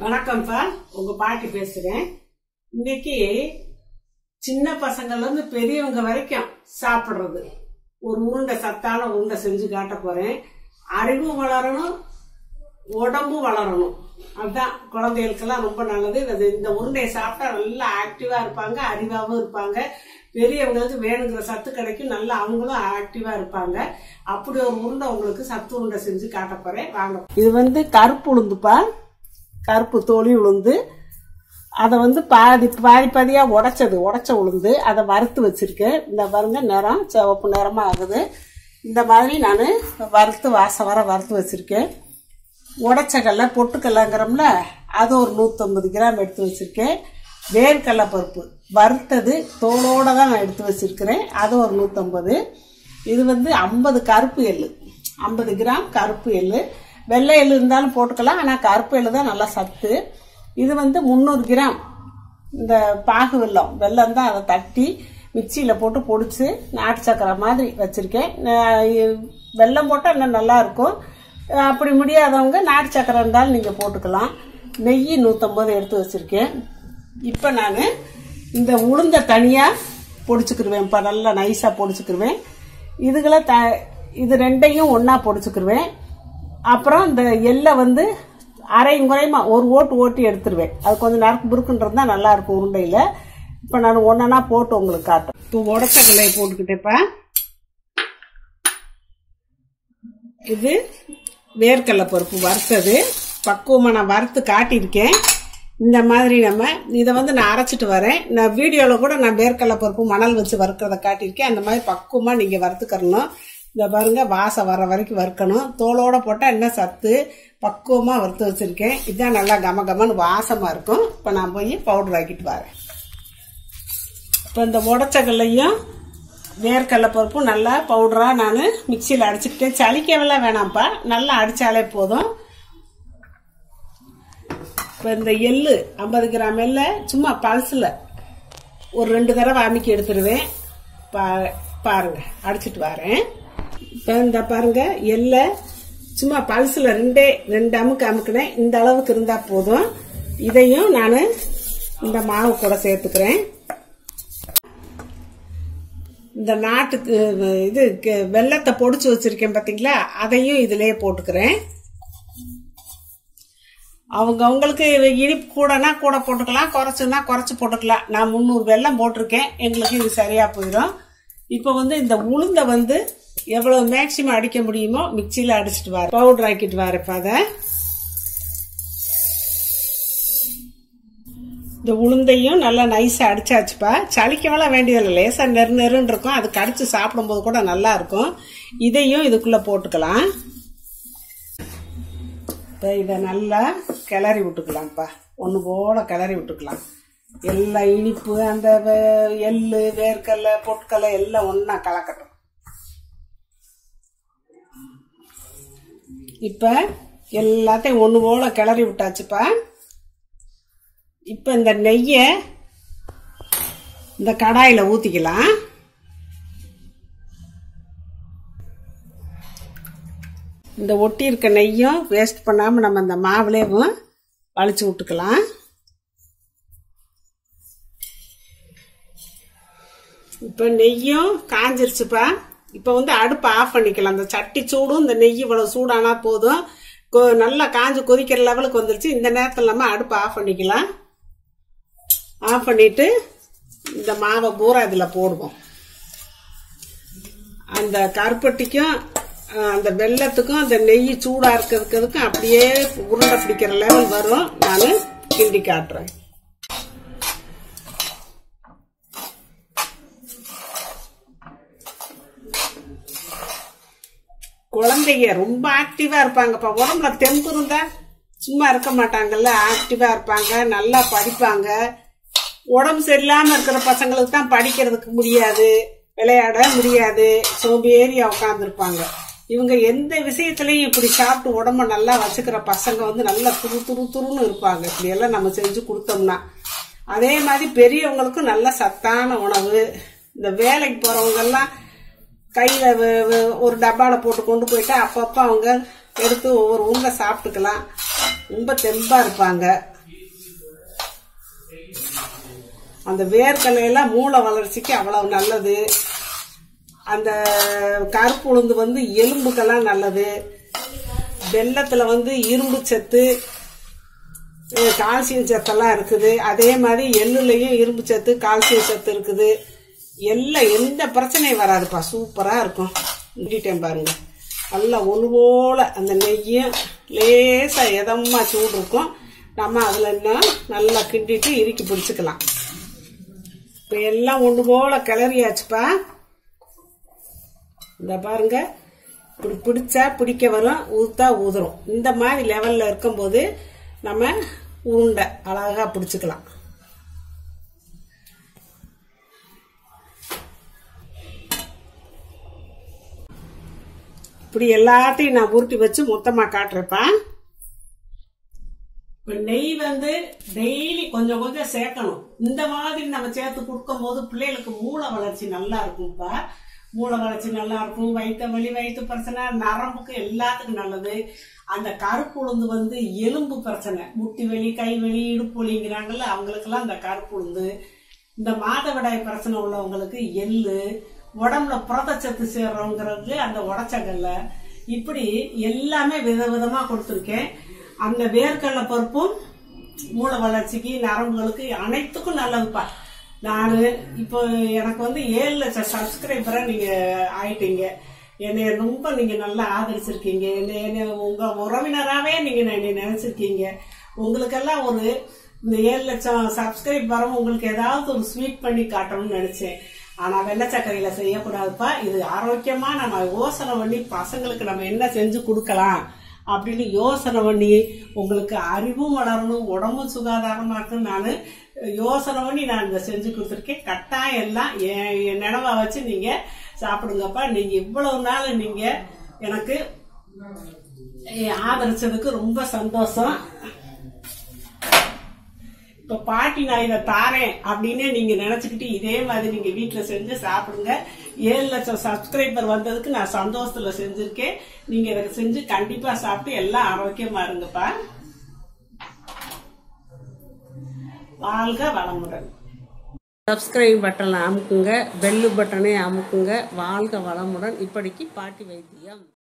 வணக்கம்ப்பா உங்க பாட்டி பேசுறேன் இன்னைக்கு சின்ன பசங்கள்ல இருந்து பெரியவங்க வரைக்கும் சாப்பிடுறது ஒரு உருண்டை சத்தான உருண்டை செஞ்சு காட்ட போறேன் அறிவும் வளரணும் உடம்பும் வளரணும் அதுதான் குழந்தைகளுக்கெல்லாம் ரொம்ப நல்லது இது இந்த உருண்டையை சாப்பிட்டா நல்லா ஆக்டிவா இருப்பாங்க அறிவாகவும் இருப்பாங்க பெரியவங்களுக்கு வேணுங்கிற சத்து கிடைக்கும் நல்லா அவங்களும் ஆக்டிவா இருப்பாங்க அப்படி ஒரு உருண்டை உங்களுக்கு சத்து உருண்டை செஞ்சு காட்ட போறேன் வாங்க இது வந்து கருப்பு உளுந்துப்பா கருப்பு தோலி உளுந்து அதை வந்து பாதி பாதி பாதியாக உடைச்சது உடைச்ச உளுந்து அதை வறுத்து வச்சிருக்கேன் இந்த பாருங்க நிறம் சிவப்பு நிறமாக ஆகுது இந்த மாதிரி நான் வறுத்து வாசம் வர வறுத்து வச்சிருக்கேன் உடைச்சக்கல்ல பொட்டுக்கல்லங்கிறோம்ல அது ஒரு நூற்றம்பது கிராம் எடுத்து வச்சிருக்கேன் வேர்க்கடலை பருப்பு வறுத்தது தோலோட தான் நான் எடுத்து வச்சிருக்கிறேன் அது ஒரு நூற்றம்பது இது வந்து ஐம்பது கருப்பு எள்ளு ஐம்பது கிராம் கருப்பு எள்ளு வெள்ளை எள்ளு இருந்தாலும் போட்டுக்கலாம் ஆனால் கருப்பு எள்ளு தான் நல்லா சத்து இது வந்து முந்நூறு கிராம் இந்த பாகு வெல்லம் வெல்லம் தான் அதை தட்டி மிக்சியில் போட்டு பொடிச்சு நாட்டு சக்கரை மாதிரி வச்சுருக்கேன் வெல்லம் போட்டால் இன்னும் நல்லா இருக்கும் அப்படி முடியாதவங்க நாட்டு சக்கரை இருந்தாலும் நீங்கள் போட்டுக்கலாம் நெய் நூற்றம்பது எடுத்து வச்சுருக்கேன் இப்போ நான் இந்த உளுந்த தனியாக பொடிச்சுக்கிருவேன் இப்போ நல்லா நைஸாக பொடிச்சுக்கிருவேன் இதுகளை த இது ரெண்டையும் ஒன்றா பொடிச்சுக்கிருவேன் அப்புறம் இந்த எள்ளை வந்து அரையும் குறையுமா ஒரு ஓட்டு ஓட்டி எடுத்துருவேன் அது கொஞ்சம் நறுக்கு புருக்குன்றது தான் நல்லா இருக்கும் உருண்டையில் இப்போ நான் ஒன்றா போட்டு உங்களுக்கு காட்டுறேன் இப்போ உடச்ச கிளையை போட்டுக்கிட்டேப்பா இது வேர்க்கடலை பருப்பு வறுத்தது பக்குவமாக நான் வறுத்து காட்டியிருக்கேன் இந்த மாதிரி நம்ம இதை வந்து நான் அரைச்சிட்டு வரேன் நான் வீடியோவில் கூட நான் வேர்க்கடலை பருப்பு மணல் வச்சு வறுக்கிறத காட்டியிருக்கேன் அந்த மாதிரி பக்குவமாக நீங்கள் வறுத்துக்கறணும் இந்த பாருங்க வாசம் வர வரைக்கும் வறுக்கணும் தோலோட போட்டால் என்ன சத்து பக்குவமாக வறுத்து வச்சுருக்கேன் இதுதான் நல்லா கம கமன்னு வாசமாக இருக்கும் இப்போ நான் போய் பவுடர் ஆக்கிட்டு வரேன் இப்போ இந்த உடச்சக்கல்லையும் வேர்க்கடலை பருப்பும் நல்லா பவுடராக நான் மிக்சியில் அடிச்சுக்கிட்டேன் சளிக்கவெல்லாம் வேணாம்ப்பா நல்லா அடித்தாலே போதும் இப்போ இந்த எள்ளு ஐம்பது கிராம் எள்ளை சும்மா பல்ஸில் ஒரு ரெண்டு தடவை அமுக்கி எடுத்துருவேன் பா பாருங்க அடிச்சிட்டு வரேன் இப்போ இந்த பாருங்க எள்ளை சும்மா பல்ஸில் ரெண்டே ரெண்டு அமுக்கு அமுக்குனேன் இந்த அளவுக்கு இருந்தால் போதும் இதையும் நான் இந்த மாவு கூட சேர்த்துக்கிறேன் இந்த நாட்டுக்கு இது வெள்ளத்தை பொடிச்சு வச்சிருக்கேன் பார்த்தீங்களா அதையும் இதிலேயே போட்டுக்கிறேன் அவங்க அவங்களுக்கு இனிப்பு கூடனா கூட போட்டுக்கலாம் குறைச்சுன்னா குறைச்சி போட்டுக்கலாம் நான் முந்நூறு வெல்லம் போட்டிருக்கேன் எங்களுக்கு இது சரியாக போயிடும் இப்போ வந்து இந்த உளுந்தை வந்து எவ்வளோ மேக்சிமம் அடிக்க முடியுமோ மிக்சியில் அடிச்சிட்டு வர பவுடர் ஆக்கிட்டு வரப்ப அதை இந்த உளுந்தையும் நல்லா நைஸாக அடிச்சாச்சுப்பா சளிக்கவெல்லாம் வேண்டியதில்லை லேசாக நெரு நெருன்னு இருக்கும் அது கடிச்சு சாப்பிடும்போது கூட நல்லா இருக்கும் இதையும் இதுக்குள்ளே போட்டுக்கலாம் இப்போ இதை நல்லா கிளறி விட்டுக்கலாம்ப்பா ஒன்று போல கிளறி விட்டுக்கலாம் எல்லா இனிப்பு அந்த எள்ளு வேர்க்கடலை பொட்கடலை எல்லாம் ஒன்றா கலக்கட்டும் இப்போ எல்லாத்தையும் ஒன்று போல கிளறி விட்டாச்சுப்பா இப்போ இந்த நெய்யை இந்த கடாயில் ஊற்றிக்கலாம் இந்த ஒட்டி இருக்க நெய்யும் வேஸ்ட் பண்ணாமல் நம்ம இந்த மாவுலேயும் வலிச்சு விட்டுக்கலாம் இப்போ நெய்யும் காஞ்சிருச்சுப்பா இப்போ வந்து அடுப்பை ஆஃப் பண்ணிக்கலாம் அந்த சட்டி சூடும் இந்த நெய் இவ்வளோ சூடானா போதும் நல்லா காஞ்சு கொதிக்கிற லெவலுக்கு வந்துருச்சு இந்த நேரத்தில் நம்ம அடுப்பை ஆஃப் பண்ணிக்கலாம் ஆஃப் பண்ணிட்டு இந்த மாவை பூரா இதில் போடுவோம் அந்த கருப்பட்டிக்கும் அந்த வெள்ளத்துக்கும் அந்த நெய் சூடாக இருக்கிறதுக்கும் அப்படியே உருண்டை பிடிக்கிற லெவல் வரும் நான் கிண்டி காட்டுறேன் குழந்தைங்க ரொம்ப ஆக்டிவா இருப்பாங்கப்பா உடம்புல தெம்பு இருந்தா சும்மா இருக்க மாட்டாங்கல்ல ஆக்டிவா இருப்பாங்க நல்லா படிப்பாங்க உடம்பு சரியில்லாம இருக்கிற பசங்களுக்கு தான் படிக்கிறதுக்கு முடியாது விளையாட முடியாது சோம்பேறியா உட்காந்துருப்பாங்க இவங்க எந்த விஷயத்துலயும் இப்படி சாப்பிட்டு உடம்ப நல்லா வச்சுக்கிற பசங்க வந்து நல்லா துரு துரு துருன்னு இருப்பாங்க இப்படி எல்லாம் நம்ம செஞ்சு கொடுத்தோம்னா அதே மாதிரி பெரியவங்களுக்கும் நல்ல சத்தான உணவு இந்த வேலைக்கு போறவங்க எல்லாம் கையில ஒரு டப்பால போட்டு கொண்டு போயிட்டு அப்பப்போ அவங்க எடுத்து ஒவ்வொரு உருண்டை சாப்பிட்டுக்கலாம் ரொம்ப தெம்பா இருப்பாங்க அந்த வேர்க்கடலையெல்லாம் மூளை வளர்ச்சிக்கு அவ்வளவு நல்லது அந்த கருப்பு உளுந்து வந்து எலும்புக்கெல்லாம் நல்லது வெள்ளத்துல வந்து இரும்பு சத்து அஹ் கால்சியம் சத்தெல்லாம் இருக்குது அதே மாதிரி எள்ளுலையும் இரும்பு சத்து கால்சியம் சத்து இருக்குது எல்லாம் எந்த பிரச்சனையும் வராதுப்பா சூப்பரா இருக்கும் கிண்டிட்டேன் பாருங்க நல்லா ஒன்று போல அந்த நெய்யும் லேசா எதமா சூடு இருக்கும் நம்ம அதுல இன்னும் நல்லா கிண்டிட்டு இறுக்கி பிடிச்சிக்கலாம் இப்போ எல்லாம் ஒன்று போல கிளறியாச்சுப்பா இந்த பாருங்க இப்படி பிடிச்சா பிடிக்க வரும் ஊத்தா ஊதுரும் இந்த மாதிரி லெவல்ல இருக்கும்போது நம்ம உருண்டை அழகா பிடிச்சுக்கலாம் இப்படி எல்லாத்தையும் நான் உருட்டி வச்சு மொத்தமா காட்டுறேப்பா இப்ப நெய் வந்து டெய்லி கொஞ்சம் கொஞ்சம் சேர்க்கணும் இந்த மாதிரி நம்ம சேர்த்து கொடுக்கும் போது பிள்ளைகளுக்கு மூளை வளர்ச்சி நல்லா இருக்கும்ப்பா மூளை வளர்ச்சி நல்லா இருக்கும் வயிற்று வலி வயிற்று பிரச்சனை நரம்புக்கு எல்லாத்துக்கும் நல்லது அந்த கருப்பு உளுந்து வந்து எலும்பு பிரச்சனை முட்டி வலி கை வலி இடுப்பு வலிங்கிறாங்கல்ல அவங்களுக்கெல்லாம் அந்த கருப்பு உளுந்து இந்த மாதவிடாய் பிரச்சனை உள்ளவங்களுக்கு எள்ளு உடம்புல புரதச்சத்து சேர்றவங்கிறது அந்த உடச்சங்கல்ல இப்படி எல்லாமே விதவிதமா கொடுத்துருக்கேன் அந்த வேர்க்கடலை பருப்பும் மூளை வளர்ச்சிக்கு நரம்புகளுக்கு அனைத்துக்கும் நல்லதுப்பா நான் இப்போ எனக்கு வந்து ஏழு லட்சம் சப்ஸ்கிரைபரா நீங்க ஆயிட்டீங்க என்னை ரொம்ப நீங்க நல்லா ஆதரிச்சிருக்கீங்க என்னை என்னை உங்க உறவினராவே நீங்க என்னை நினைச்சிருக்கீங்க உங்களுக்கெல்லாம் ஒரு இந்த ஏழு லட்சம் சப்ஸ்கிரைப் வரவும் உங்களுக்கு ஏதாவது ஒரு ஸ்வீட் பண்ணி காட்டணும்னு நினைச்சேன் ஆனா வெள்ளச்சக்கரையில செய்யக்கூடாதுப்பா இது ஆரோக்கியமா நம்ம யோசனை பண்ணி பசங்களுக்கு நம்ம என்ன செஞ்சு கொடுக்கலாம் அப்படின்னு யோசனை பண்ணி உங்களுக்கு அறிவும் வளரணும் உடம்பும் சுகாதாரமா இருக்குன்னு நான் யோசனை பண்ணி நான் இதை செஞ்சு கொடுத்துருக்கேன் கட்டாயம் எல்லாம் என் என் நினைவா வச்சு நீங்க சாப்பிடுங்கப்பா நீங்க இவ்வளவு நாள் நீங்க எனக்கு அஹ், ஆதரிச்சதுக்கு ரொம்ப சந்தோஷம் இப்ப பாட்டி நான் இதை தாரேன் அப்படின்னு நீங்க நினைச்சுக்கிட்டு இதே மாதிரி நீங்க வீட்டுல செஞ்சு சாப்பிடுங்க ஏழு லட்சம் சப்ஸ்கிரைபர் வந்ததுக்கு நான் சந்தோஷத்துல செஞ்சிருக்கேன் நீங்க எனக்கு செஞ்சு கண்டிப்பா சாப்பிட்டு எல்லாம் ஆரோக்கியமா இருங்கப்பா வாழ்க வளமுடன் சப்ஸ்கிரைப் பட்டனை அமுக்குங்க பெல்லு பட்டனை அமுக்குங்க வாழ்க வளமுடன் இப்படிக்கு பாட்டி வைத்தியம்